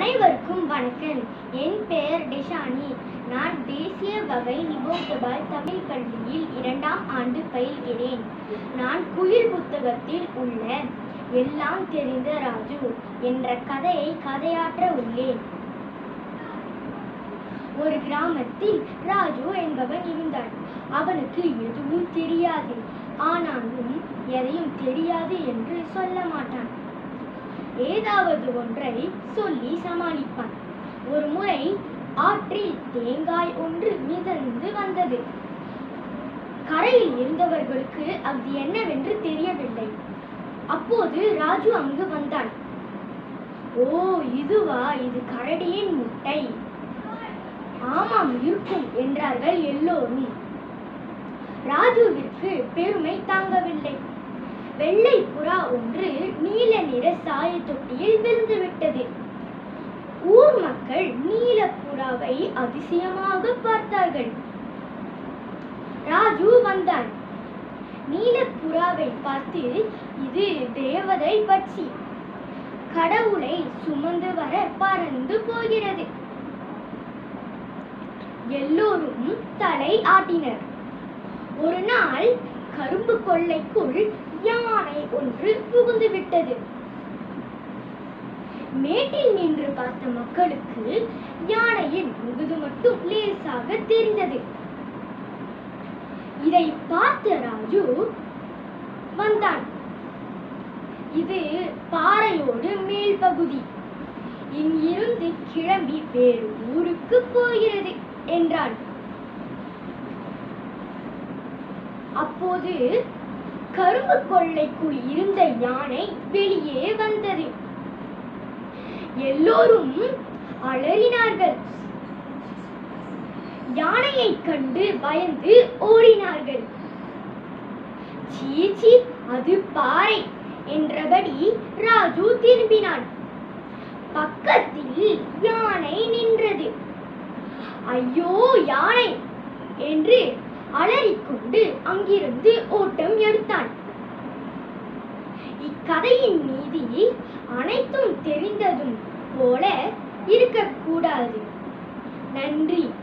அனைவருக்கும் வணக்கம் என் பெயர் டிஷானி நான் தேசிய வகை நிபோத்தபால் தமிழ் பள்ளியில் இரண்டாம் ஆண்டு பயில்கிறேன் நான் குயில் புத்தகத்தில் உள்ள எல்லாம் தெரிந்த ராஜு என்ற கதையை கதையாற்ற உள்ளேன் ஒரு கிராமத்தில் ராஜு என்பவன் இருந்தான் அவனுக்கு எதுவும் தெரியாது ஆனாலும் எதையும் தெரியாது என்று சொல்ல மாட்டான் ஏதாவது ஒன்றை சொல்லி சமாளிப்பான் ஒரு முறை ஆற்றில் தேங்காய் ஒன்று மிதந்து வந்தது கரையில் இருந்தவர்களுக்கு அது என்னவென்று தெரியவில்லை அப்போது ராஜு அங்கு வந்தான் ஓ இதுவா இது கரடியின் முட்டை ஆமாம் இருக்கும் என்றார்கள் எல்லோரும் ராஜுவிற்கு பெருமை தாங்கவில்லை வெள்ளை புறா ஒன்று நீல நிற சாய தொட்டியில் விழுந்து விட்டது ஊர் மக்கள் நீல புறாவை அதிசயமாக பார்த்தார்கள் ராஜு வந்தான் நீல புறாவை பார்த்து இது தேவதை பட்சி கடவுளை சுமந்து வர பறந்து போகிறது எல்லோரும் தலை ஆட்டினர் ஒரு நாள் கரும்பு கொள்ளைக்குள் யானை ஒன்று புகுந்து விட்டது மேட்டில் நின்று பார்த்த மக்களுக்கு யானையின் முகுது மட்டும் லேசாக தெரிந்தது இதை பார்த்த ராஜு வந்தான் இது பாறையோடு மேல் பகுதி இங்கிருந்து கிளம்பி வேறு ஊருக்கு போகிறது என்றான் அப்போது கரும்பு கொள்ளைக்குள் இருந்த யானை வெளியே வந்தது எல்லோரும் அலறினார்கள் யானையை கண்டு பயந்து ஓடினார்கள் சீச்சி அது பாறை என்றபடி ராஜு திரும்பினான் பக்கத்தில் யானை நின்றது ஐயோ யானை என்று அலறிக்கொண்டு அங்கிருந்து ஓட்டம் எடுத்தான் இக்கதையின் நீதி அனைத்தும் தெரிந்ததும் போல இருக்கக்கூடாது நன்றி